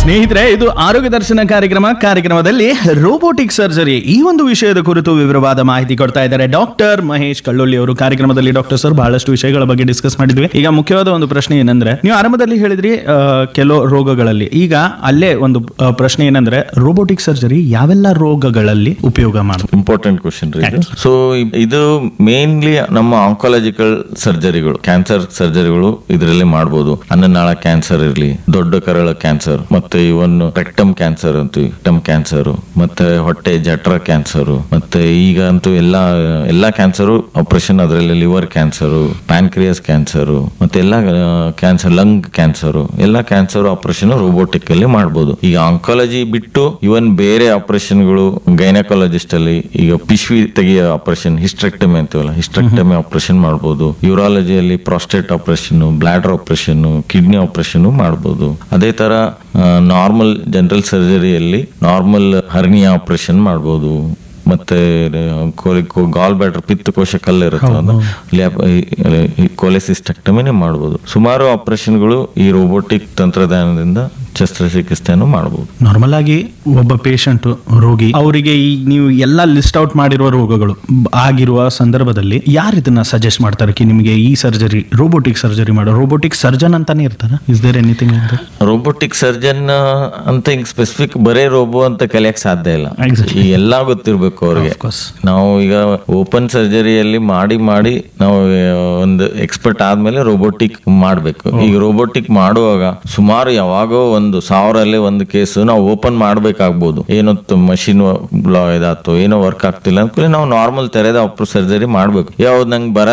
ಸ್ನೇಹಿತರೆ ಇದು ಆರೋಗ್ಯ ದರ್ಶನ ಕಾರ್ಯಕ್ರಮ ಕಾರ್ಯಕ್ರಮದಲ್ಲಿ ರೋಬೋಟಿಕ್ ಸರ್ಜರಿ ಈ ಒಂದು ವಿಷಯದ ಕುರಿತು ವಿವರವಾದ ಮಾಹಿತಿ ಕೊಡ್ತಾ ಇದ್ದಾರೆ ಡಾಕ್ಟರ್ ಮಹೇಶ್ ಕಳ್ಳೊಳ್ಳಿ ಅವರು ಕಾರ್ಯಕ್ರಮದಲ್ಲಿ ಡಾಕ್ಟರ್ ಸರ್ ಬಹಳಷ್ಟು ವಿಷಯಗಳ ಬಗ್ಗೆ ಡಿಸ್ಕಸ್ ಮಾಡಿದ್ವಿ ಈಗ ಮುಖ್ಯವಾದ ಒಂದು ಪ್ರಶ್ನೆ ಏನಂದ್ರೆ ನೀವು ಆರಂಭದಲ್ಲಿ ಹೇಳಿದ್ರಿ ಆ, ಕೆಲವು ರೋಗಗಳಲ್ಲಿ ಈಗ ಅಲ್ಲೇ ಒಂದು ಆ, ಪ್ರಶ್ನೆ ಏನಂದ್ರೆ ರೋಬೋಟಿಕ್ ಸರ್ಜರಿ ಯಾವೆಲ್ಲ ರೋಗಗಳಲ್ಲಿ ಉಪಯೋಗ ಮಾಡುದು ಇಂಪಾರ್ಟೆಂಟ್ ಕ್ವಶನ್ ರೀ ಇದು ಸೊ ಇದು ಮೇನ್ಲಿ ನಮ್ಮ ಆಂಕಾಲಜಿಕಲ್ ಸರ್ಜರಿಗಳು ಕ್ಯಾನ್ಸರ್ ಸರ್ಜರಿಗಳು ಇದರಲ್ಲಿ ಮಾಡಬಹುದು ಅನ್ನನಾಳ ಕ್ಯಾನ್ಸರ್ ಇರಲಿ ದೊಡ್ಡ ಕರಳ ಕ್ಯಾನ್ಸರ್ ಮತ್ತೆ ಇವನ್ ರೆಕ್ಟಮ್ ಕ್ಯಾನ್ಸರ್ ಅಂತೀವಿ ರೆಕ್ಟಮ್ ಕ್ಯಾನ್ಸರ್ ಮತ್ತೆ ಹೊಟ್ಟೆ ಜಠರ ಕ್ಯಾನ್ಸರ್ ಮತ್ತೆ ಈಗ ಅಂತೂ ಎಲ್ಲಾ ಎಲ್ಲಾ ಕ್ಯಾನ್ಸರ್ ಆಪರೇಷನ್ ಅದರಲ್ಲಿ ಲಿವರ್ ಕ್ಯಾನ್ಸರ್ ಪ್ಯಾನ್ಕ್ರಿಯಸ್ ಕ್ಯಾನ್ಸರ್ ಮತ್ತೆ ಎಲ್ಲಾ ಕ್ಯಾನ್ಸರ್ ಲಂಗ್ ಕ್ಯಾನ್ಸರ್ ಎಲ್ಲಾ ಕ್ಯಾನ್ಸರ್ ಆಪರೇಷನ್ ರೋಬೋಟಿಕ್ ಅಲ್ಲಿ ಮಾಡಬಹುದು ಈಗ ಆಂಕಾಲಜಿ ಬಿಟ್ಟು ಇವನ್ ಬೇರೆ ಆಪರೇಷನ್ಗಳು ಗೈನಕಾಲಜಿಸ್ಟ್ ಅಲ್ಲಿ ಈಗ ಪಿಶ್ವಿ ತೆಗೆಯ ಆಪರೇಷನ್ ಹಿಸ್ಟ್ರೆಕ್ಟಮಿ ಅಂತೀವಲ್ಲ ಹಿಸ್ಟ್ರೆಕ್ಟಮಿ ಆಪರೇಷನ್ ಮಾಡಬಹುದು ಯೂರಾಲಜಿಯಲ್ಲಿ prostate operation bladder operation kidney operation ಮಾಡಬಹುದು ಅದೇ ತರ ನಾರ್ಮಲ್ ಜನರಲ್ ಸರ್ಜರಿಯಲ್ಲಿ ನಾರ್ಮಲ್ ಹರ್ನಿಯಾ ಆಪರೇಷನ್ ಮಾಡಬಹುದು ಮತ್ತೆ ಗಾಲ್ ಬ್ಯಾಟರ್ ಪಿತ್ತಕೋಶ ಕಲ್ಲು ಇರುತ್ತೆ ಕೋಲೆಸಿಸ್ಟೆಕ್ಟಮಿನೇ ಮಾಡಬಹುದು ಸುಮಾರು ಆಪರೇಷನ್ಗಳು ಈ ರೋಬೋಟಿಕ್ ತಂತ್ರಜ್ಞಾನದಿಂದ ಶಸ್ತ್ರಚಿಕಿತ್ಸೆಯನ್ನು ಮಾಡಬಹುದು ನಾರ್ಮಲ್ ಆಗಿ ಒಬ್ಬ ಪೇಷಂಟ್ ರೋಗಿ ಅವರಿಗೆ ಈ ನೀವು ಎಲ್ಲ ಲಿಸ್ಟ್ ಔಟ್ ಮಾಡಿರುವ ರೋಗಗಳು ಬ- ಆಗಿರುವ ಸಂದರ್ಭದಲ್ಲಿ ಯಾರು ಇದನ್ನ ಸಜೆಸ್ಟ್ ಮಾಡ್ತಾರೆ ಕಿ ನಿಮಗೆ ಈ ಸರ್ಜರಿ ರೋಬೋಟಿಕ್ ಸರ್ಜರಿ ಮಾಡೋ ರೋಬೋಟಿಕ್ ಸರ್ಜನ್ ಅಂತಾನೆ ಇರ್ತಾರ ಇಸ್ ದೇರ್ ಎನಿಥಿಂಗ್ ಅಂತ ರೋಬೋಟಿಕ್ ಸರ್ಜನ್ ಅಂತ ಹಿಂಗ್ ಸ್ಪೆಸಿಫಿಕ್ ಬರೇ ರೋಬೋ ಅಂತ ಕಲಿಯಕ್ ಸಾಧ್ಯ ಇಲ್ಲ Exactly. ಈ ಎಲ್ಲಾ ಗೊತ್ತಿರ್ಬೇಕು ಅವ್ರಿಗೆ course. ನಾವು ಈಗ ಓಪನ್ ಸರ್ಜರಿಯಲ್ಲಿ ಮಾಡಿ ಮಾಡಿ ನಾವು ಆ, ಒಂದು ಎಕ್ಸ್ಪರ್ಟ್ ಆದ್ಮೇಲೆ ರೋಬೋಟಿಕ್ ಮಾಡ್ಬೇಕು ಈಗ ರೋಬೋಟಿಕ್ ಮಾಡುವಾಗ ಸುಮಾರು ಯಾವಾಗೋ ಒಂದು ಸಾವಿರಲ್ಲಿ ಒಂದು ಕೇಸ್ ನಾವು ಓಪನ್ ಮಾಡ್ಬೇಕಾಗ್ಬೋದು ಏನೋ ಮಷಿನ್ ಬ್ಲಾ ಇದಾತು ಏನೋ ವರ್ಕ್ ಆಗ್ತಿಲ್ಲ ಅಂದ್ಕೂಲೆ ನಾವು ನಾರ್ಮಲ್ ತೆರೆದ ಸರ್ಜರಿ ಮಾಡ್ಬೇಕು ಯಾವ್ದು ನಂಗೆ ಬರಲ್ಲ